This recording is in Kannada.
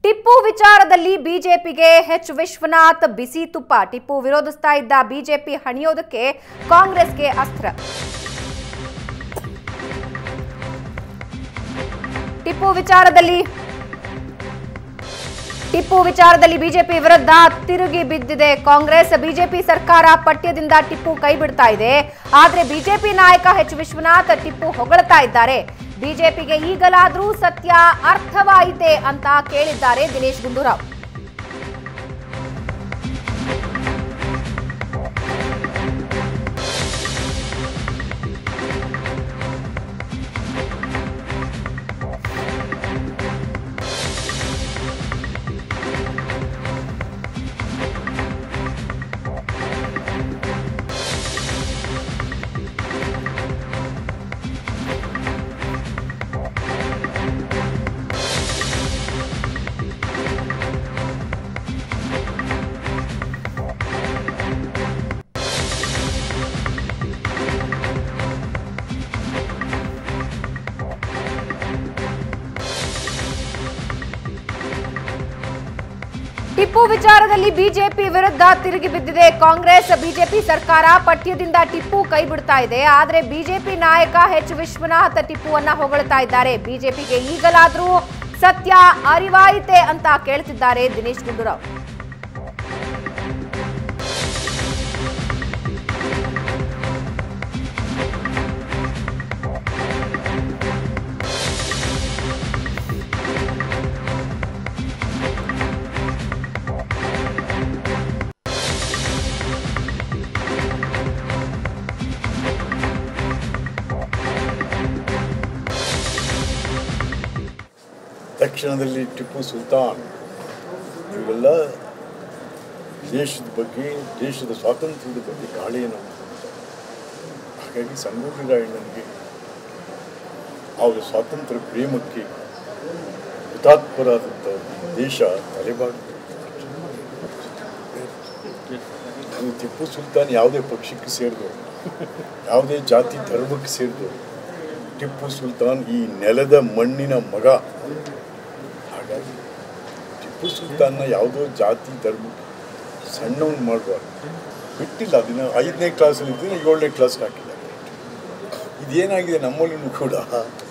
ಟಿಪ್ಪು ವಿಚಾರದಲ್ಲಿ ಬಿಜೆಪಿಗೆ ಎಚ್ ವಿಶ್ವನಾಥ್ ಬಿಸಿ ತುಪ್ಪ ಟಿಪ್ಪು ವಿರೋಧಿಸ್ತಾ ಇದ್ದ ಬಿಜೆಪಿ ಹಣಿಯೋದಕ್ಕೆ ಕಾಂಗ್ರೆಸ್ಗೆ ಅಸ್ತ್ರ ಟಿಪ್ಪು ವಿಚಾರದಲ್ಲಿ ಟಿಪ್ಪು ವಿಚಾರದಲ್ಲಿ ಬಿಜೆಪಿ ವಿರುದ್ಧ ತಿರುಗಿ ಬಿದ್ದಿದೆ ಕಾಂಗ್ರೆಸ್ ಬಿಜೆಪಿ ಸರ್ಕಾರ ಪಠ್ಯದಿಂದ ಟಿಪ್ಪು ಕೈ ಬಿಡ್ತಾ ಇದೆ ಆದ್ರೆ ಬಿಜೆಪಿ ನಾಯಕ ಎಚ್ ವಿಶ್ವನಾಥ್ ಟಿಪ್ಪು ಹೊಗಳ್ತಾ ಇದ್ದಾರೆ ಬಿಜೆಪಿಗೆ ಈಗಲಾದ್ರೂ ಸತ್ಯ ಅರ್ಥವಾಯಿತೆ ಅಂತ ಕೇಳಿದ್ದಾರೆ ದಿನೇಶ್ ಗುಂಡೂರಾವ್ ಟಿಪ್ಪು ವಿಚಾರದಲ್ಲಿ ಬಿಜೆಪಿ ವಿರುದ್ಧ ತಿರುಗಿ ಬಿದ್ದಿದೆ ಕಾಂಗ್ರೆಸ್ ಬಿಜೆಪಿ ಸರ್ಕಾರ ಪಠ್ಯದಿಂದ ಟಿಪ್ಪು ಕೈ ಬಿಡ್ತಾ ಇದೆ ಆದ್ರೆ ಬಿಜೆಪಿ ನಾಯಕ ಎಚ್ ವಿಶ್ವನಾಥ್ ಟಿಪ್ಪುವನ್ನ ಹೊಗಳ್ತಾ ಇದ್ದಾರೆ ಬಿಜೆಪಿಗೆ ಈಗಲಾದ್ರೂ ಸತ್ಯ ಅರಿವಾಯಿತೆ ಅಂತ ಕೇಳ್ತಿದ್ದಾರೆ ದಿನೇಶ್ ಗುಂಡೂರಾವ್ ತಕ್ಷಣದಲ್ಲಿ ಟಿಪ್ಪು ಸುಲ್ತಾನ್ ಇವೆಲ್ಲ ದೇಶದ ಬಗ್ಗೆ ದೇಶದ ಸ್ವಾತಂತ್ರ್ಯದ ಬಗ್ಗೆ ಕಾಳೆಯನ್ನು ಹೊಂದಿದ್ದಾರೆ. ಹಾಗಾಗಿ ಸಂಗೊಳ್ಳಿ ರಾಯಣ್ಣನಿಗೆ ಅವರ ಸ್ವಾತಂತ್ರ್ಯ ಪ್ರೇಮಕ್ಕೆ ಹುತಾತ್ಮರಾದಂಥ ದೇಶ ತಲೆಬಾಗಿ ಅದು ಟಿಪ್ಪು ಸುಲ್ತಾನ್ ಯಾವುದೇ ಪಕ್ಷಕ್ಕೆ ಸೇರಿದವರು ಯಾವುದೇ ಜಾತಿ ಧರ್ಮಕ್ಕೆ ಸೇರಿದವರು ಟಿಪ್ಪು ಸುಲ್ತಾನ್ ಈ ನೆಲದ ಮಣ್ಣಿನ ಮಗ ಹಾಗಾಗಿ ಟಿಪ್ಪು ಸುಲ್ತಾನ್ನ ಯಾವುದೋ ಜಾತಿ ಧರ್ಮ ಸಣ್ಣವನು ಮಾಡಬಾರ್ದು ಬಿಟ್ಟಿಲ್ಲ ಅದನ್ನು ಐದನೇ ಕ್ಲಾಸಲ್ಲಿ ಇದ್ದರೆ ಏಳನೇ ಕ್ಲಾಸ್ಗೆ ಹಾಕಿದ್ದಾರೆ ಇದೇನಾಗಿದೆ ನಮ್ಮಲ್ಲಿನೂ ಕೂಡ